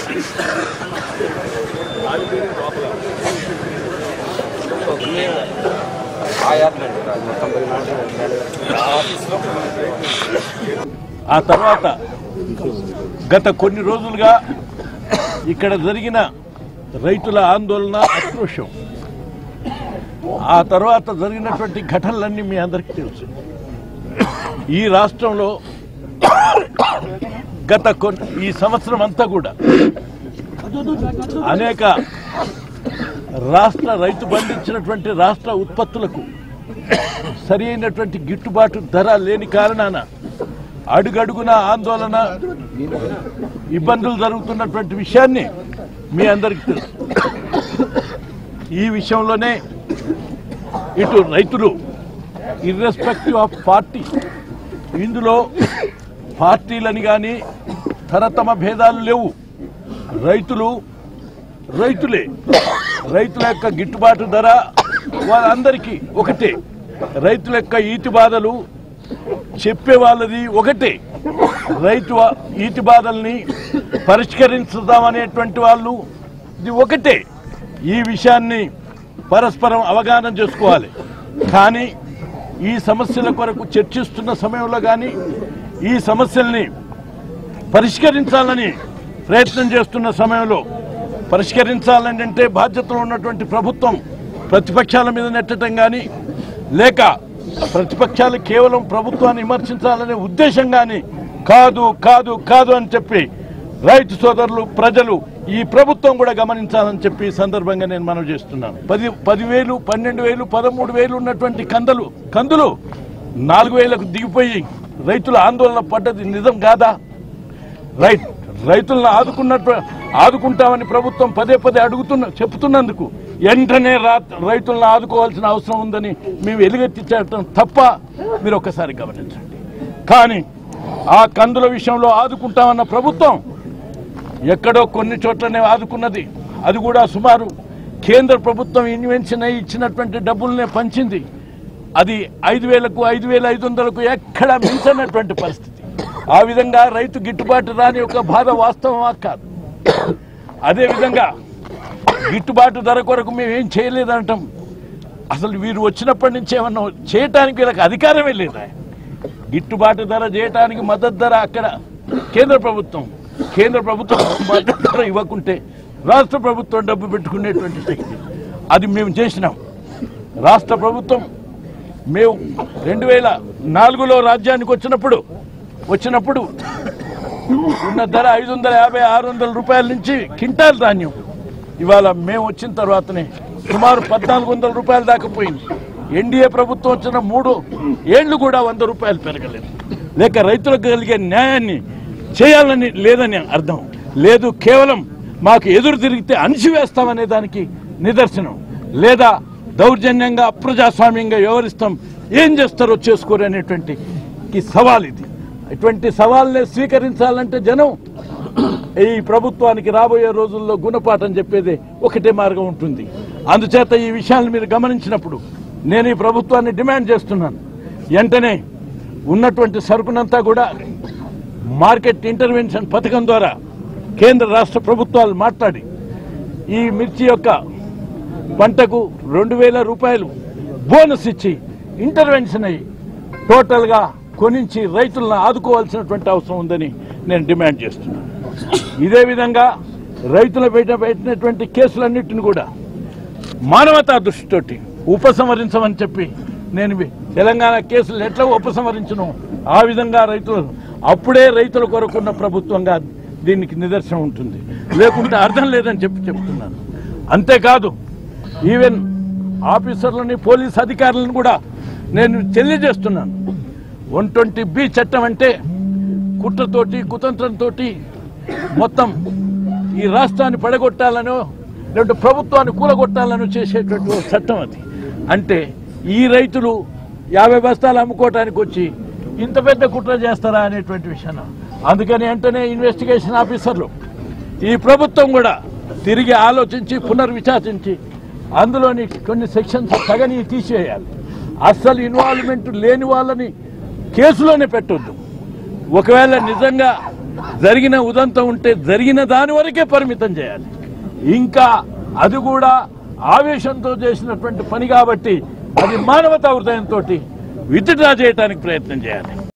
ఆ తర్వాత గత కొన్ని రోజులుగా ఇక్కడ జరిగిన రైతుల ఆందోళన ఆక్రోషం ఆ తర్వాత జరిగినటువంటి ఘటనలన్నీ మీ అందరికీ తెలుసు ఈ రాష్ట్రంలో గత కొన్ని ఈ సంవత్సరం అంతా కూడా అనేక రాష్ట్ర రైతు పండించినటువంటి రాష్ట్ర ఉత్పత్తులకు సరి అయినటువంటి గిట్టుబాటు ధర లేని కారణాన అడుగడుగున ఆందోళన ఇబ్బందులు జరుగుతున్నటువంటి విషయాన్ని మీ అందరికీ తెలుసు ఈ విషయంలోనే ఇటు రైతులు ఇర్రెస్పెక్టివ్ ఆఫ్ పార్టీ ఇందులో పార్టీలని కానీ తరతమ భేదాలు లేవు రైతులు రైతులే రైతుల యొక్క గిట్టుబాటు ధర వాళ్ళందరికీ ఒకటే రైతుల యొక్క ఈతి బాధలు చెప్పే వాళ్ళది ఒకటే రైతు వా- ఈతి బాధల్ని పరిష్కరించుదామనేటువంటి వాళ్ళు ఇది ఒకటే ఈ విషయాన్ని పరస్పరం అవగాహన చేసుకోవాలి కానీ ఈ సమస్యల కొరకు చర్చిస్తున్న సమయంలో కానీ ఈ సమస్యల్ని పరిష్కరించాలని ప్రయత్నం చేస్తున్న సమయంలో పరిష్కరించాలని అంటే బాధ్యతలో ఉన్నటువంటి ప్రభుత్వం ప్రతిపక్షాల మీద నెట్టడం కానీ లేక ప్రతిపక్షాలు కేవలం ప్రభుత్వాన్ని విమర్శించాలనే ఉద్దేశం కానీ కాదు కాదు కాదు అని చెప్పి రైతు సోదరులు ప్రజలు ఈ ప్రభుత్వం కూడా గమనించాలని చెప్పి ఈ సందర్భంగా నేను మనవి చేస్తున్నాను పది పదివేలు పన్నెండు వేలు పదమూడు వేలు ఉన్నటువంటి కందలు కందులు నాలుగు వేలకు దిగిపోయి రైతుల ఆందోళన పడ్డది నిజం కాదా రైట్ రైతులను ఆదుకున్నట్టు ఆదుకుంటామని ప్రభుత్వం పదే పదే అడుగుతున్న చెప్తున్నందుకు వెంటనే రా రైతులను ఆదుకోవాల్సిన అవసరం ఉందని మేము ఎలుగెత్తి చేయటం తప్ప మీరు ఒక్కసారి గమనించండి కానీ ఆ కందుల విషయంలో ఆదుకుంటామన్న ప్రభుత్వం ఎక్కడో కొన్ని చోట్లనే ఆదుకున్నది అది కూడా సుమారు కేంద్ర ప్రభుత్వం ఇన్వెన్షన్ అయి ఇచ్చినటువంటి డబ్బులనే పంచింది అది ఐదు వేలకు ఐదు వేల ఐదు వందలకు ఎక్కడ మించినటువంటి పరిస్థితి ఆ విధంగా రైతు గిట్టుబాటు రాని ఒక బాధ వాస్తవమా కాదు అదే విధంగా గిట్టుబాటు ధర కొరకు మేము ఏం చేయలేదంటాం అసలు వీరు వచ్చినప్పటి నుంచి ఏమన్నా చేయటానికి వీళ్ళకి అధికారమే లేదా గిట్టుబాటు ధర చేయటానికి మద్దతు ధర అక్కడ కేంద్ర ప్రభుత్వం కేంద్ర ప్రభుత్వం మద్దతు ధర ఇవ్వకుంటే రాష్ట్ర ప్రభుత్వం డబ్బు పెట్టుకునేటువంటి శక్తి అది మేము చేసినాం రాష్ట్ర ప్రభుత్వం మేము రెండు వేల నాలుగులో రాజ్యానికి వచ్చినప్పుడు వచ్చినప్పుడు ఉన్న ధర ఐదు వందల యాభై ఆరు వందల రూపాయల నుంచి కింటాల్ ధాన్యం ఇవాళ మేము వచ్చిన తర్వాతనే సుమారు పద్నాలుగు వందల రూపాయల దాకా పోయింది ఎన్డీఏ ప్రభుత్వం వచ్చిన మూడు ఏళ్లు కూడా వంద రూపాయలు పెరగలేదు లేక రైతులకు కలిగే న్యాయాన్ని చేయాలని లేదని అర్థం లేదు కేవలం మాకు ఎదురు తిరిగితే అణిచివేస్తామనే దానికి నిదర్శనం లేదా దౌర్జన్యంగా అప్రజాస్వామ్యంగా వ్యవహరిస్తాం ఏం చేస్తారో చేసుకోరు అనేటువంటి ఈ సవాల్ ఇది ఇటువంటి సవాల్ని స్వీకరించాలంటే జనం ఈ ప్రభుత్వానికి రాబోయే రోజుల్లో గుణపాఠం చెప్పేదే ఒకటే మార్గం ఉంటుంది అందుచేత ఈ విషయాన్ని మీరు గమనించినప్పుడు నేను ఈ ప్రభుత్వాన్ని డిమాండ్ చేస్తున్నాను వెంటనే ఉన్నటువంటి సరుకునంతా కూడా మార్కెట్ ఇంటర్వెన్షన్ పథకం ద్వారా కేంద్ర రాష్ట్ర ప్రభుత్వాలు మాట్లాడి ఈ మిర్చి యొక్క పంటకు రెండు వేల రూపాయలు బోనస్ ఇచ్చి ఇంటర్వెన్షన్ అయ్యి టోటల్గా కొనించి రైతులను ఆదుకోవాల్సినటువంటి అవసరం ఉందని నేను డిమాండ్ చేస్తున్నాను ఇదే విధంగా రైతుల బయట పెట్టినటువంటి కేసులన్నింటిని కూడా మానవతా దృష్టితోటి ఉపసంహరించమని చెప్పి నేను ఇవి తెలంగాణ కేసులు ఎట్లా ఉపసంహరించను ఆ విధంగా రైతులు అప్పుడే రైతుల కొరకున్న ప్రభుత్వంగా దీనికి నిదర్శనం ఉంటుంది లేకుంటే అర్థం లేదని చెప్పి చెప్తున్నాను అంతేకాదు ఈవెన్ ఆఫీసర్లని పోలీస్ అధికారులను కూడా నేను తెలియజేస్తున్నాను వన్ ట్వంటీ బి చట్టం అంటే కుట్రతోటి కుతంత్రంతో మొత్తం ఈ రాష్ట్రాన్ని పడగొట్టాలనో లేదంటే ప్రభుత్వాన్ని కూలగొట్టాలనో చేసేటువంటి ఒక చట్టం అది అంటే ఈ రైతులు యాభై బస్తాలు అమ్ముకోవటానికి వచ్చి ఇంత పెద్ద కుట్ర చేస్తారా అనేటువంటి విషయం అందుకని వెంటనే ఇన్వెస్టిగేషన్ ఆఫీసర్లు ఈ ప్రభుత్వం కూడా తిరిగి ఆలోచించి పునర్విచారించి అందులోని కొన్ని సెక్షన్స్ తగని తీసేయాలి అస్సలు ఇన్వాల్వ్మెంట్ లేని వాళ్ళని కేసులోనే పెట్టొద్దు ఒకవేళ నిజంగా జరిగిన ఉదంతం ఉంటే జరిగిన దాని వరకే పరిమితం చేయాలి ఇంకా అది కూడా ఆవేశంతో చేసినటువంటి పని కాబట్టి అది మానవతా హృదయంతో విత్డ్రా చేయడానికి ప్రయత్నం చేయాలి